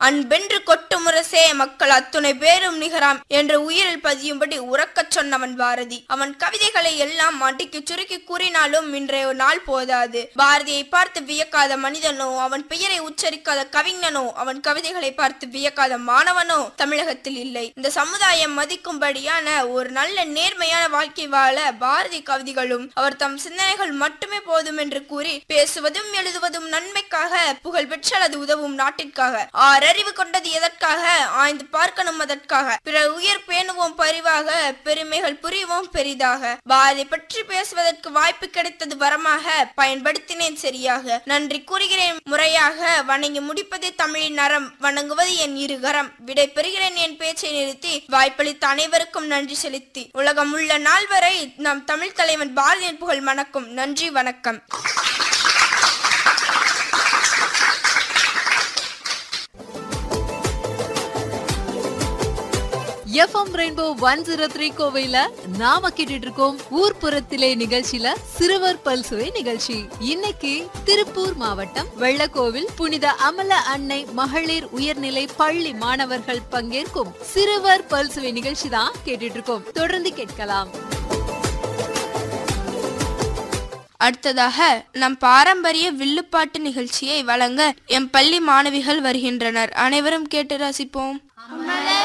அன்பென்று கொட்டு முரசே மக்கள் அத்துணை பேரும் நிகராம் என்ற உயிரில் பதியும்படி உறக்கச் சொன்னவன் பாரதி அவன் கவிதைகளை எல்லாம் மட்டிக்கு சுருக்கி கூறினாலும் இன்றைய நாள் போதாது பாரதியை பார்த்து வியக்காத மனிதனோ அவன் பெயரை உச்சரிக்காத கவிஞனோ அவன் கவிதைகளை பார்த்து வியக்காத மாணவனோ தமிழகத்தில் இல்லை இந்த சமுதாயம் மதிக்கும்படியான ஒரு நல்ல நேர்மையான வாழ்க்கை வாழ பாரதி கவிதைகளும் அவர் தம் சிந்தனைகள் மட்டுமே போதும் என்று கூறி பேசுவதும் எழுதுவதும் நன்மைக்காக புகழ் பெற்றால் அது உதவும் நாட்டிற்காக ஆறறிவு கொண்டது எதற்காக ஆய்ந்து பார்க்கணும் அதற்காக பிறர் உயிர் பேணுவோம் பரிவாக பெருமைகள் புரிவோம் பெரிதாக பாரதி பற்றி பேசுவதற்கு வாய்ப்பு கிடைத்தது வரமாக பயன்படுத்தினேன் சரியாக நன்றி கூறுகிறேன் முறையாக வணங்கி முடிப்பதே தமிழின் அறம் வணங்குவது என் இருகரம் விடை பெறுகிறேன் என் பேச்சை நிறுத்தி வாய்ப்பளித்த அனைவருக்கும் நன்றி செலுத்தி உலகம் உள்ள நாள் வரை நம் தமிழ் தலைவன் பாரதியின் புகழ் மணக்கும் நன்றி வணக்கம் F M rainbow one zero three கோவையில நாம கேட்டுட்டு இருக்கோம் ஊர்ப்புறத்திலே நிகழ்ச்சியில சிறுவர் பல்சுவை நிகழ்ச்சி இன்னைக்கு திருப்பூர் மாவட்டம் வெள்ளக்கோவில் புனித அமல அன்னை மகளிர் உயர்நிலை பள்ளி மாணவர்கள் பங்கேற்கும் சிறுவர் பல்சுவை நிகழ்ச்சி தான் கேட்டுட்டு இருக்கோம் தொடர்ந்து கேட்கலாம் அடுத்ததாக நம் பாரம்பரிய வில்லுப்பாட்டு நிகழ்ச்சியை வழங்க எம் பள்ளி மாணவிகள் வருகின்றனர் அனைவரும் கேட்டு ரசிப்போம்